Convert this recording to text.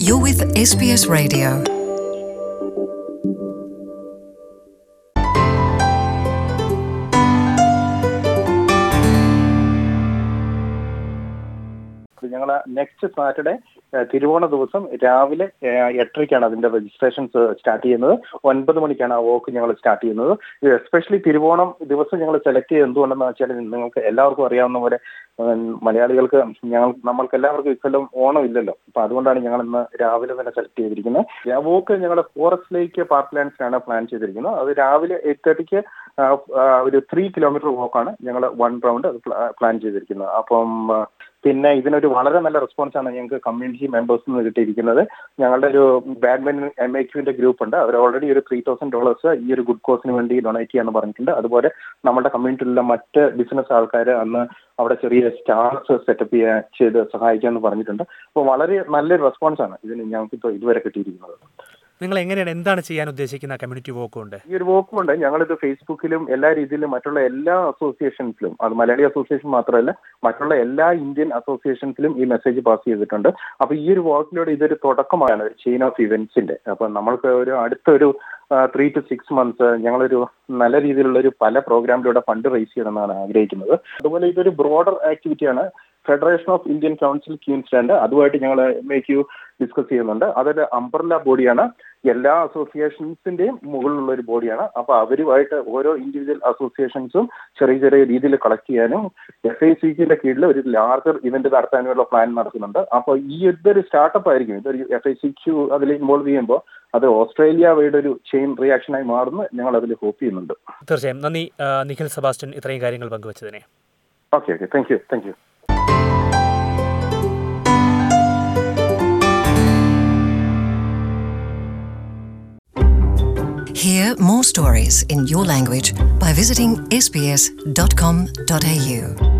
You're with SBS Radio. ഞങ്ങൾ next Saturday തിരുവോണ ദിവസം രാവിലെ ഏഹ്, എട്ടരയ്ക്കാണ് അതിന്റെ രജിസ്ട്രേഷൻസ് സ്റ്റാർട്ട് ചെയ്യുന്നത് ഒൻപത് മണിക്കാണ് ആ വോക്ക് ഞങ്ങൾ സ്റ്റാർട്ട് ചെയ്യുന്നത് എസ്പെഷ്യലി തിരുവോണം ദിവസം ഞങ്ങൾ സെലക്ട് ചെയ്ത് എന്തുകൊണ്ടെന്ന് വെച്ചാൽ നിങ്ങൾക്ക് എല്ലാവർക്കും അറിയാവുന്ന പോലെ ഉം, മലയാളികൾക്ക് ഞങ്ങൾ നമ്മൾക്ക് എല്ലാവർക്കും ഇക്കൊല്ലം ഓണം ഇല്ലല്ലോ അപ്പൊ അതുകൊണ്ടാണ് ഞങ്ങൾ ഇന്ന് രാവിലെ തന്നെ സെലക്ട് ചെയ്തിരിക്കുന്നത് ആ വോക്ക് ഞങ്ങൾ ഫോറസ്റ്റ് ലേക്ക് പാർക്ക് ലാൻഡ്സിനാണ് പ്ലാൻ ചെയ്തിരിക്കുന്നത് അത് രാവിലെ എയ്റ്റ് തേർട്ടിക്ക് ഒരു ത്രീ കിലോമീറ്റർ വോക്കാണ് ഞങ്ങൾ വൺ റൗണ്ട് പ്ലാൻ ചെയ്തിരിക്കുന്നത് അപ്പം ആ, പിന്നെ ഇതിനൊരു വളരെ നല്ല റെസ്പോൺസ് ആണ് ഞങ്ങൾക്ക് കമ്മ്യൂണിറ്റി മെമ്പേഴ്സ് നിന്ന് കിട്ടിയിരിക്കുന്നത് ഞങ്ങളുടെ ഒരു ബാഡ്മിന്റൺ എം എ ക്യൂവിന്റെ ഗ്രൂപ്പ് ഉണ്ട് അവർ ഓൾറെഡി ഒരു ത്രീ തൗസൻഡ് ഡോളേഴ്സ് ഈ ഒരു ഗുഡ് കോസിന് വേണ്ടി ഡൊണേറ്റ് ചെയ്യാന്ന് പറഞ്ഞിട്ടുണ്ട് അതുപോലെ നമ്മുടെ കമ്മ്യൂണിറ്റിയിലുള്ള മറ്റ് ബിസിനസ് ആൾക്കാർ അന്ന് അവിടെ ചെറിയ സ്റ്റാർസ് സെറ്റപ്പ് ചെയ്യാൻ ചെയ്ത് സഹായിക്കാമെന്ന് പറഞ്ഞിട്ടുണ്ട് അപ്പോൾ വളരെ നല്ലൊരു റെസ്പോൺസ് ആണ് ഇതിന് ഞങ്ങൾക്ക് ഇപ്പോൾ ഇതുവരെ കിട്ടിയിരിക്കുന്നത് നിങ്ങൾ എങ്ങനെയാണ് എന്താണ് ചെയ്യാൻ ഉദ്ദേശിക്കുന്ന കമ്മ്യൂണിറ്റി വോക്ക് കൊണ്ട് ഈ ഒരു വോക്ക് കൊണ്ട് ഞങ്ങളിത് ഫേസ്ബുക്കിലും എല്ലാ രീതിയിലും മറ്റുള്ള എല്ലാ അസോസിയേഷൻസിലും അത് മലയാളി അസോസിയേഷൻ മാത്രമല്ല മറ്റുള്ള എല്ലാ ഇന്ത്യൻ അസോസിയേഷൻസിലും ഈ മെസ്സേജ് പാസ് ചെയ്തിട്ടുണ്ട് അപ്പൊ ഈ ഒരു വോക്കിലൂടെ ഇതൊരു തുടക്കമാണ് ഒരു ചെയിൻ ഓഫ് ഇവന്റ്സിന്റെ അപ്പൊ നമ്മൾക്ക് ഒരു അടുത്തൊരു ത്രീ ടു സിക്സ് മന്ത്സ് ഞങ്ങളൊരു നല്ല രീതിയിലുള്ള ഒരു പല പ്രോഗ്രാമിലൂടെ ഫണ്ട് റേസ് ചെയ്യണമെന്നാണ് ആഗ്രഹിക്കുന്നത് അതുപോലെ ഇതൊരു ബ്രോഡർ ആക്ടിവിറ്റിയാണ് federation of Indian council Queensland അതുമായിട്ട് ഞങ്ങൾ മേക്ക് യു ഡിസ്കസ് ചെയ്യുന്നുണ്ട് അതൊരു അംബ്രല്ല ബോഡിയാണ് എല്ലാ അസോസിയേഷൻസിന്റെയും മുകളിലുള്ള ഒരു ബോഡിയാണ് അപ്പൊ അവരുമായിട്ട് ഓരോ ഇൻഡിവിജ്വൽ അസോസിയേഷൻസും ചെറിയ ചെറിയ രീതിയിൽ കളക്ട് ചെയ്യാനും എഫ് ഐ സിക്കിന്റെ കീഴിൽ ഒരു ലാർജർ ഇവന്റ് നടത്താനുള്ള പ്ലാൻ നടക്കുന്നുണ്ട് അപ്പൊ ഈ ഇതൊരു സ്റ്റാർട്ടപ്പ് ആയിരിക്കും ഇതൊരു എഫ് ഐ സി ക്യൂ അതിൽ ഇൻവോൾവ് ചെയ്യുമ്പോൾ അത് ഓസ്ട്രേലിയ വഴിയുടെ ഒരു ചെയിൻ റിയാക്ഷനായി മാറുന്നു ഞങ്ങൾ അതിൽ ഹോപ്പ് ചെയ്യുന്നുണ്ട് തീർച്ചയായും നന്ദി ആ, നിഖിൽ സെബാസ്റ്റ്യൻ ഇത്രയും കാര്യങ്ങൾ പങ്കുവച്ചതിനെ okay okay thank you thank you Hear more stories in your language by visiting sbs.com.au.